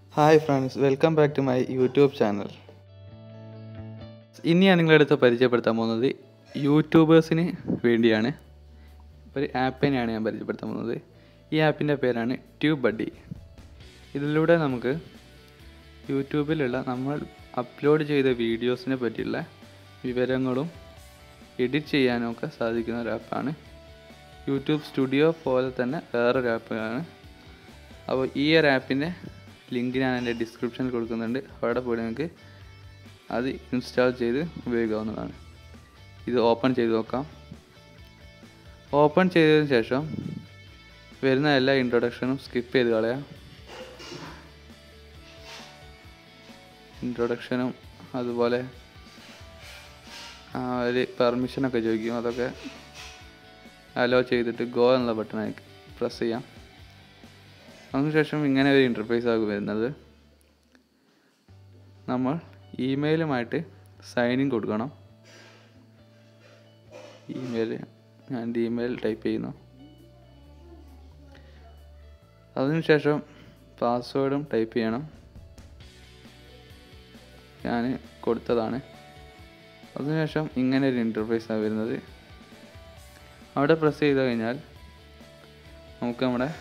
hi friends welcome back to my YouTube channel ഇനി ഞാൻ നിങ്ങളുടെ അടുത്ത് പരിചയപ്പെടുത്താൻ പോകുന്നത് യൂട്യൂബേഴ്സിന് വേണ്ടിയാണ് ഒരു ആപ്പിനെയാണ് ഞാൻ പരിചയപ്പെടുത്താൻ പോകുന്നത് ഈ ആപ്പിൻ്റെ പേരാണ് ട്യൂബ് ബഡ്ഡി ഇതിലൂടെ നമുക്ക് യൂട്യൂബിലുള്ള നമ്മൾ അപ്ലോഡ് ചെയ്ത വീഡിയോസിനെ പറ്റിയുള്ള വിവരങ്ങളും എഡിറ്റ് ചെയ്യാനൊക്കെ സാധിക്കുന്ന ഒരു ആപ്പാണ് യൂട്യൂബ് സ്റ്റുഡിയോ പോലെ തന്നെ വേറൊരു ആപ്പാണ് അപ്പോൾ ഈ ഒരു ആപ്പിൻ്റെ ലിങ്ക് ഞാൻ എൻ്റെ ഡിസ്ക്രിപ്ഷനിൽ കൊടുക്കുന്നുണ്ട് അവിടെ പോയി നിങ്ങൾക്ക് അത് ഇൻസ്റ്റാൾ ചെയ്ത് ഉപയോഗിക്കാവുന്നതാണ് ഇത് ഓപ്പൺ ചെയ്ത് നോക്കാം ഓപ്പൺ ചെയ്തതിന് ശേഷം വരുന്ന എല്ലാ ഇൻട്രൊഡക്ഷനും സ്കിപ്പ് ചെയ്ത് കളയാം ഇൻട്രൊഡക്ഷനും അതുപോലെ ഒരു പെർമിഷനൊക്കെ ചോദിക്കും അതൊക്കെ അലോ ചെയ്തിട്ട് ഗോ എന്നുള്ള ബട്ടൺ പ്രസ് ചെയ്യാം അതിനുശേഷം ഇങ്ങനെ ഒരു ഇൻ്റർഫേസ് ആകും വരുന്നത് നമ്മൾ ഇമെയിലുമായിട്ട് സൈൻ ഇൻ കൊടുക്കണം ഇമെയിൽ ഞാൻ എൻ്റെ ഇമെയിൽ ടൈപ്പ് ചെയ്യുന്നു അതിനുശേഷം പാസ്വേഡും ടൈപ്പ് ചെയ്യണം ഞാൻ കൊടുത്തതാണ് അതിനുശേഷം ഇങ്ങനെ ഒരു ഇൻ്റർഫേസാണ് വരുന്നത് അവിടെ പ്രസ് ചെയ്ത് കഴിഞ്ഞാൽ നമുക്ക് നമ്മുടെ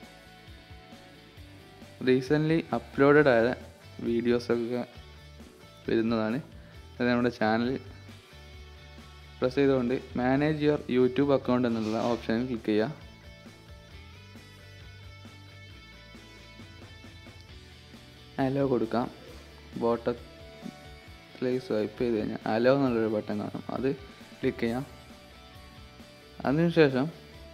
റീസെൻ്റ്ലി അപ്ലോഡഡ് ആയ വീഡിയോസൊക്കെ വരുന്നതാണ് അത് നമ്മുടെ ചാനൽ പ്രസ് ചെയ്തുകൊണ്ട് മാനേജ് യുവർ യൂട്യൂബ് അക്കൗണ്ട് എന്നുള്ള ഓപ്ഷനിൽ ക്ലിക്ക് ചെയ്യുക അലോ കൊടുക്കാം ബോട്ടത്തിലേക്ക് സ്വൈപ്പ് ചെയ്ത് കഴിഞ്ഞാൽ അലോ എന്നുള്ളൊരു ബട്ടൺ കാണും അത് ക്ലിക്ക് ചെയ്യാം അതിനുശേഷം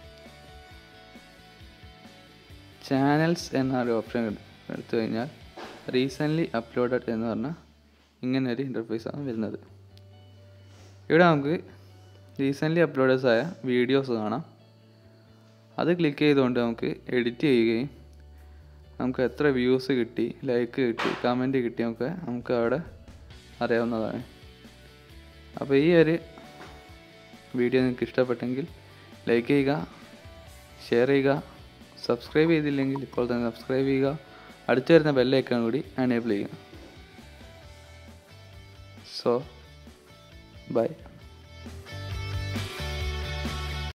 ചാനൽസ് എന്നൊരു ഓപ്ഷൻ എടുത്തു കഴിഞ്ഞാൽ റീസെൻ്റ്ലി അപ്ലോഡഡ് എന്ന് പറഞ്ഞാൽ ഇങ്ങനെ ഒരു ഇൻ്റർഫേസാണ് വരുന്നത് ഇവിടെ നമുക്ക് റീസെൻ്റ്ലി അപ്ലോഡേഴ്സ് ആയ വീഡിയോസ് കാണാം അത് ക്ലിക്ക് ചെയ്തുകൊണ്ട് നമുക്ക് എഡിറ്റ് ചെയ്യുകയും നമുക്ക് എത്ര വ്യൂസ് കിട്ടി ലൈക്ക് കിട്ടി കമൻറ്റ് കിട്ടിയൊക്കെ നമുക്ക് അവിടെ അറിയാവുന്നതാണ് അപ്പോൾ ഈ ഒരു വീഡിയോ നിങ്ങൾക്ക് ഇഷ്ടപ്പെട്ടെങ്കിൽ ലൈക്ക് ചെയ്യുക ഷെയർ ചെയ്യുക സബ്സ്ക്രൈബ് ചെയ്തില്ലെങ്കിൽ ഇപ്പോൾ തന്നെ സബ്സ്ക്രൈബ് ചെയ്യുക അടുത്ത് വരുന്ന ബെല്ലൈക്കൺ കൂടി എനേബിൾ ചെയ്യുക സോ ബൈ